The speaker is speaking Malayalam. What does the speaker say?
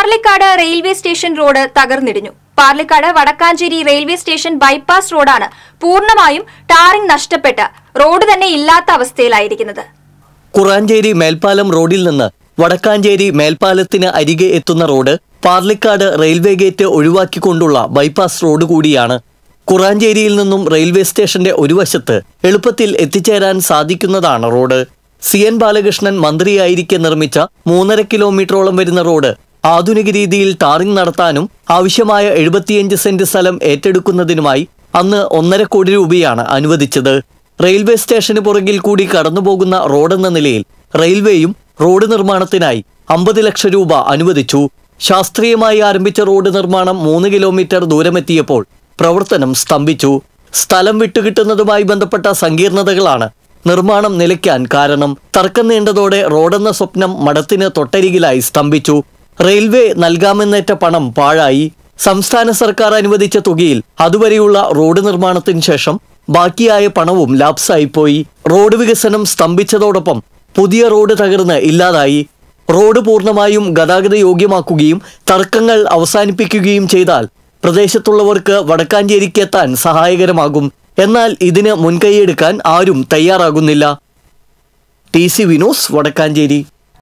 പാർലിക്കാട് റെയിൽവേ സ്റ്റേഷൻ റോഡ് തകർന്നിടിഞ്ഞു Parlikad Vadakkanchery railway station bypass റോഡാണ് പൂർണ്ണമായും ടാറിംഗ് നഷ്ടപ്പെട്ട് റോഡ് തന്നെ ഇല്ലാത്ത അവസ്ഥയിലായിരിക്കുന്നത് കുറാഞ്ചേരി മേൽപ്പാലം റോഡിൽ നിന്ന് വടക്കാഞ്ചേരി മേൽപ്പാലത്തിന് അരികെ എത്തുന്ന റോഡ് പാർലിക്കാട് റെയിൽവേ ഗേറ്റ് ഒഴിവാക്കിക്കൊണ്ടുള്ള ബൈപ്പാസ് റോഡ് കൂടിയാണ് കുറാഞ്ചേരിയിൽ നിന്നും റെയിൽവേ സ്റ്റേഷന്റെ ഒരു വശത്ത് എളുപ്പത്തിൽ എത്തിച്ചേരാൻ സാധിക്കുന്നതാണ് റോഡ് സി എൻ ബാലകൃഷ്ണൻ മന്ത്രിയായിരിക്കെ നിർമ്മിച്ച മൂന്നര കിലോമീറ്ററോളം വരുന്ന റോഡ് ആധുനിക രീതിയിൽ ടാറിംഗ് നടത്താനും ആവശ്യമായ എഴുപത്തിയഞ്ച് സെന്റ് സ്ഥലം ഏറ്റെടുക്കുന്നതിനുമായി അന്ന് ഒന്നര കോടി രൂപയാണ് അനുവദിച്ചത് റെയിൽവേ സ്റ്റേഷന് പുറകിൽ കൂടി കടന്നുപോകുന്ന റോഡെന്ന നിലയിൽ റെയിൽവേയും റോഡ് നിർമ്മാണത്തിനായി അമ്പത് ലക്ഷം രൂപ അനുവദിച്ചു ശാസ്ത്രീയമായി ആരംഭിച്ച റോഡ് നിർമ്മാണം മൂന്ന് കിലോമീറ്റർ ദൂരമെത്തിയപ്പോൾ പ്രവർത്തനം സ്തംഭിച്ചു സ്ഥലം വിട്ടുകിട്ടുന്നതുമായി ബന്ധപ്പെട്ട സങ്കീർണതകളാണ് നിർമ്മാണം നിലയ്ക്കാൻ കാരണം തർക്കം നീണ്ടതോടെ റോഡെന്ന സ്വപ്നം മഠത്തിന് തൊട്ടരികിലായി സ്തംഭിച്ചു റെയിൽവേ നൽകാമെന്നേറ്റ പണം പാഴായി സംസ്ഥാന സർക്കാർ അനുവദിച്ച തുകയിൽ അതുവരെയുള്ള റോഡ് നിർമ്മാണത്തിന് ശേഷം ബാക്കിയായ പണവും ലാപ്സായിപ്പോയി റോഡ് വികസനം സ്തംഭിച്ചതോടൊപ്പം പുതിയ റോഡ് തകർന്ന് ഇല്ലാതായി റോഡ് പൂർണ്ണമായും ഗതാഗത യോഗ്യമാക്കുകയും തർക്കങ്ങൾ അവസാനിപ്പിക്കുകയും ചെയ്താൽ പ്രദേശത്തുള്ളവർക്ക് വടക്കാഞ്ചേരിക്ക് എത്താൻ സഹായകരമാകും എന്നാൽ ഇതിന് മുൻകൈയെടുക്കാൻ ആരും തയ്യാറാകുന്നില്ല ടി സി വിനോസ് വടക്കാഞ്ചേരി